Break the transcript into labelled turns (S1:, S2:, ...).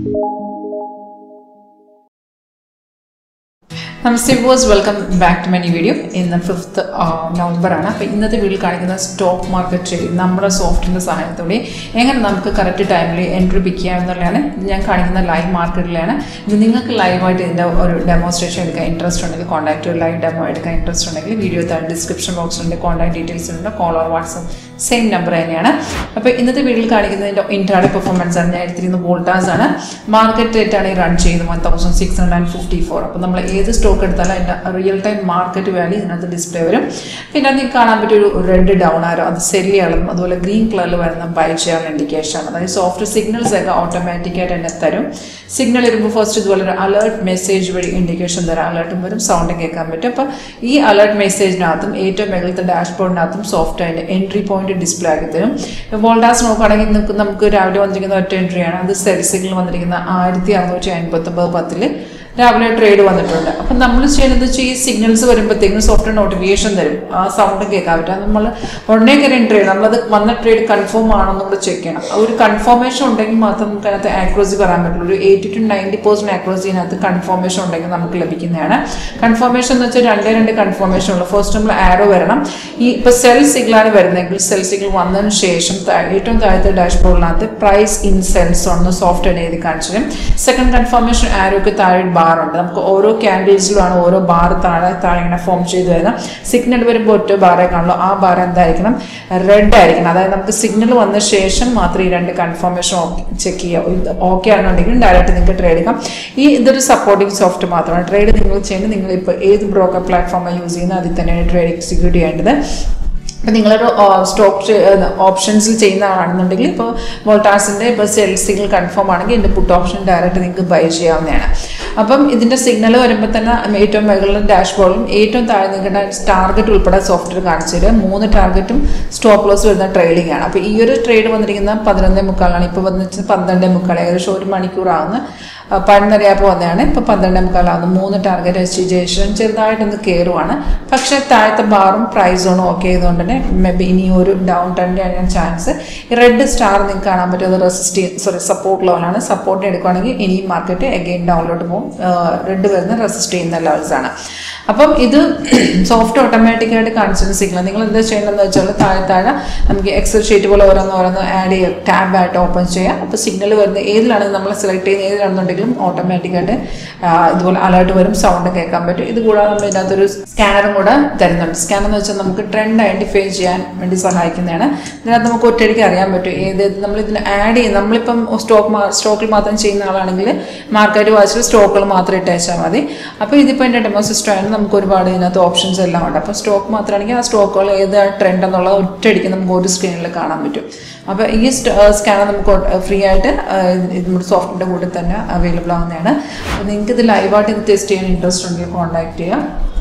S1: namaste boss welcome back to money video ഇന്ന് fifth November ആണ് അപ്പോൾ ഇന്നത്തെ വീഡിയോ കാണിക്കുന്ന സ്റ്റോക്ക് മാർക്കറ്റ് ട്രേഡ് നമ്മുടെ സോഫ്റ്റിൻ്റെ സഹായത്തോടെ എങ്ങനെ നമുക്ക് കറക്റ്റ് ടൈമിൽ എൻട്രി പിക്ക് ചെയ്യാം എന്നുള്ളതാണ് ഇത് ഞാൻ കാണിക്കുന്ന ലൈവ് മാർക്കറ്റിലാണ് ഇത് നിങ്ങൾക്ക് ലൈവായിട്ട് ഇതിൻ്റെ ഒരു ഡെമോൺസ്ട്രേഷൻ എടുക്കാൻ ഇൻട്രസ്റ്റ് ഉണ്ടെങ്കിൽ കോൺടാക്റ്റ് ലൈവ് ഡെമോ എടുക്കാൻ ഇൻട്രസ്റ്റ് ഉണ്ടെങ്കിൽ വീഡിയോ താഴെ ഡിസ്ക്രിപ്ഷൻ ബോക്സിലുണ്ട് കോൺടാക്ട് ഡീറ്റെയിൽസ് ഉണ്ട് call or WhatsApp same number തന്നെയാണ് അപ്പോൾ ഇന്നത്തെ വീഡിയോയിൽ കാണിക്കുന്നതിൻ്റെ ഇൻട്രാഡേ പെർഫോമൻസ് ആണ് ഞാൻ എടുത്തിരിക്കുന്നത് വോൾട്ടാസ് ആണ് മാർക്കറ്റ് റേറ്റ് ആണ് ഈ റൺ ചെയ്യുന്നത് one thousand six hundred and fifty four അപ്പോൾ നമ്മൾ ഏത് സ്റ്റോക്ക് എടുത്താലും അതിൻ്റെ റിയൽ ടൈം മാർക്കറ്റ് വാല്യൂ ഇതിനകത്ത് ഡിസ്പ്ലേ വരും പിന്നെ അതിൽ കാണാൻ പറ്റിയ ഒരു റെഡ് ഡൗൺ ആരോ അത് സെല് ചെയ്യണം അതുപോലെ ഗ്രീൻ കളറിൽ വരുന്ന ബൈ ചെയ്യാനുള്ള ഇൻഡിക്കേഷൻ ആണ് അതായത് സോഫ്റ്റ് സിഗ്നൽസ് ഒക്കെ ഓട്ടോമാറ്റിക്കായിട്ട് തന്നെ തരും സിഗ്നൽ വരുമ്പോൾ ഫസ്റ്റ് ഇതുപോലെ ഒരു അലേർട്ട് മെസ്സേജ് വഴി ഇൻഡിക്കേഷൻ തരാം അലേർട്ടും വരും സൗണ്ടും കേൾക്കാൻ പറ്റും അപ്പോൾ ഈ അലേർട്ട് മെസ്സേജിനകത്തും ഏറ്റവും മുകളിലത്തെ ഡാഷ്ബോർഡിനകത്തും സോഫ്റ്റ് അതിൻ്റെ എൻട്രി പോയിന്റ് ഡിസ്പ്ലേ ആക്കി തരും വോൾഡാസ് നോക്കുകയാണെങ്കിൽ നമുക്ക് നമുക്ക് രാവിലെ വന്നിരിക്കുന്ന ഒറ്റ എൻട്രിയാണ് അത് സെൽ സിഗ്നൽ വന്നിരിക്കുന്ന ആയിരത്തി അറുന്നൂറ്റി അൻപത്തൊമ്പത് പത്തിൽ രാവിലെ ട്രേഡ് വന്നിട്ടുണ്ട് അപ്പം നമ്മൾ ചെയ്യുന്നത് വെച്ചാൽ ഈ സിഗ്നൽസ് വരുമ്പോഴത്തേക്കും സോഫ്റ്റ്വെയർ നോട്ടിഫിക്കേഷൻ തരും ആ സൗണ്ട് കേൾക്കാൻ പറ്റും അത് നമ്മൾ ഉടനെ കയറി ട്രേഡ് നമ്മളത് വന്ന ട്രേഡ് കൺഫേം ആണോ എന്ന് കൂടെ ചെക്ക് ചെയ്യണം ആ ഒരു കൺഫർമേഷൻ ഉണ്ടെങ്കിൽ മാത്രം നമുക്ക് അതിനകത്ത് ആക്രോസി പറയാൻ പറ്റുള്ളൂ ഒരു എയ്റ്റി ടു നയൻറ്റി പെർസെൻറ്റ് ആക്രോസിനകത്ത് കൺഫർമേഷൻ ഉണ്ടെങ്കിൽ നമുക്ക് ലഭിക്കുന്നതാണ് കൺഫർമേഷൻ എന്ന് വെച്ചാൽ രണ്ടേ രണ്ട് കൺഫർമേഷൻ ഉള്ളൂ ഫസ്റ്റ് നമ്മൾ ആരോ വരണം ഈ ഇപ്പോൾ സെൽ സിഗ്നലാണ് വരുന്നതെങ്കിൽ സെൽ സിഗ്നൽ വന്നതിന് ശേഷം താ- ഏറ്റവും താഴത്തെ ഡാഷ്ബോർഡിനകത്ത് പ്രൈസ് ഇൻ സെൽസ് ഒന്ന് സോഫ്റ്റ് എഴുതി കാണിച്ചു തരും സെക്കൻഡ് കൺഫർമേഷൻ ആരോക്ക് താഴെ ബാർ ഉണ്ട് നമുക്ക് ഓരോ ക്യാൻഡിൽസിലുമാണ് ഓരോ ബാർ താഴെ താഴെ ഇങ്ങനെ ഫോം ചെയ്ത് വരുന്നത് സിഗ്നൽ വരുമ്പോൾ ഒറ്റ ബാറേ കാണുള്ളൂ ആ ബാർ എന്തായിരിക്കണം റെഡ് ആയിരിക്കണം അതായത് നമുക്ക് സിഗ്നൽ വന്ന ശേഷം മാത്രമേ ഈ രണ്ട് കൺഫർമേഷൻ ചെക്ക് ചെയ്യാം ഇത് ഓക്കെ ആണെന്നുണ്ടെങ്കിൽ ഡയറക്റ്റ് നിങ്ങൾക്ക് ട്രേഡ് എടുക്കാം ഈ ഇതൊരു സപ്പോർട്ടിംഗ് സോഫ്റ്റ് മാത്രമാണ് ട്രേഡ് നിങ്ങൾ ചെയ്യുന്നത് നിങ്ങൾ ഇപ്പോൾ ഏത് ബ്രോക്കർ പ്ലാറ്റ്ഫോമാണ് യൂസ് ചെയ്യുന്നത് അതിൽ തന്നെയാണ് ട്രേഡ് എക്സിക്യൂട്ട് ചെയ്യേണ്ടത് ഇപ്പം നിങ്ങളൊരു സ്റ്റോക്ക് ഓപ്ഷൻസിൽ ചെയ്യുന്നതാണെന്നുണ്ടെങ്കിൽ ഇപ്പോൾ വോൾട്ടാസിൻ്റെ ഇപ്പോൾ സെൽ സിഗ്നൽ കൺഫേം ആണെങ്കിൽ ഇതിൻ്റെ പുട്ട് ഓപ്ഷൻ ഡയറക്റ്റ് നിങ്ങൾക്ക് ബൈ ചെയ്യാവുന്നതാണ് അപ്പം ഇതിൻ്റെ സിഗ്നൽ വരുമ്പോൾ തന്നെ ഏറ്റവും മുകളിലും ഡാഷ്ബോർഡിലും ഏറ്റവും താഴെ നിൽക്കുന്ന ടാർഗറ്റ് ഉൾപ്പെടെ സോഫ്റ്റ്വെയർ കാണിച്ചു തരും മൂന്ന് ടാർഗറ്റും സ്റ്റോപ്പ് ലോസ് വരുന്ന ട്രേഡിംഗ് ആണ് അപ്പോൾ ഈ ഒരു ട്രേഡ് വന്നിരിക്കുന്ന പതിനൊന്നേ മുക്കാലാണ് ഇപ്പോൾ വന്നിട്ട് പന്ത്രണ്ടേ മുക്കാൽ ഏകദേശം ഒരു മണിക്കൂറാവുന്ന പതിനൊന്നരയാപ്പോൾ വന്നതാണ് ഇപ്പോൾ പന്ത്രണ്ടേ മുക്കാലാവുന്നു മൂന്ന് ടാർഗറ്റ് അച്ചീവ് ശേഷം ചെറുതായിട്ടൊന്ന് കയറുവാണ് പക്ഷേ താഴത്തെ ബാറും പ്രൈസ് സോണും ഓക്കെ ആയതുകൊണ്ട് തന്നെ മേ ബി ഇനി ഒരു ഡൗൺ ടേണിൻ്റെ അറിയാൻ ചാൻസ് റെഡ് സ്റ്റാർ നിങ്ങൾക്ക് കാണാൻ പറ്റും അത് റെസിസ്റ്റ് സോറി സപ്പോർട്ട് ലെവലാണ് സപ്പോർട്ട് എടുക്കുകയാണെങ്കിൽ ഇനി മാർക്കറ്റ് എഗെയിൻ ഡൗണിലോട്ട് പോകും റെഡ് വരുന്ന റെസിസ്റ്റ് ചെയ്യുന്ന ലെവൽസ് ആണ് അപ്പം ഇത് സോഫ്റ്റ് ഓട്ടോമാറ്റിക്കായിട്ട് കാണിച്ചിരുന്ന സിഗ്നൽ നിങ്ങൾ എന്താ ചെയ്യേണ്ടതെന്ന് വെച്ചാൽ താഴെ താഴെ നമുക്ക് എക്സൽ ഷീറ്റ് പോലെ ഓരോന്ന് ഓരോന്ന് ആഡ് ചെയ്യുക ടാബ് ആയിട്ട് ഓപ്പൺ ചെയ്യാം അപ്പോൾ സിഗ്നൽ വരുന്ന ഏതിലാണ് നമ്മൾ സെലക്ട് ചെയ്യുന്ന ഏതിലാണെന്നുണ്ടെങ്കിലും ഓട്ടോമാറ്റിക്കായിട്ട് ഇതുപോലെ അലേർട്ട് വരും സൗണ്ട് കേൾക്കാൻ പറ്റും ഇത് കൂടാതെ നമ്മൾ ഇതിനകത്തൊരു സ്കാനറും കൂടെ തരുന്നുണ്ട് സ്കാനർ എന്ന് വെച്ചാൽ നമുക്ക് ട്രെൻഡ് ഐഡൻറ്റിഫൈ ചെയ്യാൻ വേണ്ടി സഹായിക്കുന്നതാണ് ഇതിനകത്ത് നമുക്ക് ഒറ്റയടിക്ക് അറിയാൻ പറ്റും ഏത് നമ്മൾ ഇതിന് ആഡ് ചെയ്യും നമ്മളിപ്പം സ്റ്റോക്ക് സ്റ്റോക്കിൽ മാത്രം ചെയ്യുന്ന ആളാണെങ്കിൽ മാർക്കറ്റ് വാച്ചിൽ സ്റ്റോക്കുകൾ മാത്രം ഇട്ടയച്ചാൽ മതി അപ്പോൾ ഇതിപ്പോൾ എൻ്റെ ഡെമോ സിസ്റ്റം ആണ് നമുക്ക് ഒരുപാട് ഇതിനകത്ത് ഓപ്ഷൻസ് എല്ലാം ഉണ്ട് അപ്പോൾ സ്റ്റോക്ക് മാത്രമാണെങ്കിൽ ആ സ്റ്റോക്കുകൾ ഏത് ട്രെൻഡ് എന്നുള്ളത് ഒറ്റയടിക്ക് നമുക്ക് ഒരു സ്ക്രീനിൽ കാണാൻ പറ്റും അപ്പോൾ ഈ സ്കാനർ നമുക്ക് ഫ്രീ ആയിട്ട് ഇത് നമ്മുടെ സോഫ്റ്റ്വെയറിൻ്റെ കൂടെ തന്നെ അവൈലബിൾ ആവുന്നതാണ് അപ്പോൾ നിങ്ങൾക്ക് ഇത് ലൈവായിട്ട് ഇത് ടെസ്റ്റ് ചെയ്യാൻ ഇൻട്രസ്റ്റ് ഉണ്ടെങ്കിൽ കോൺടാക്ട് ചെയ്യുക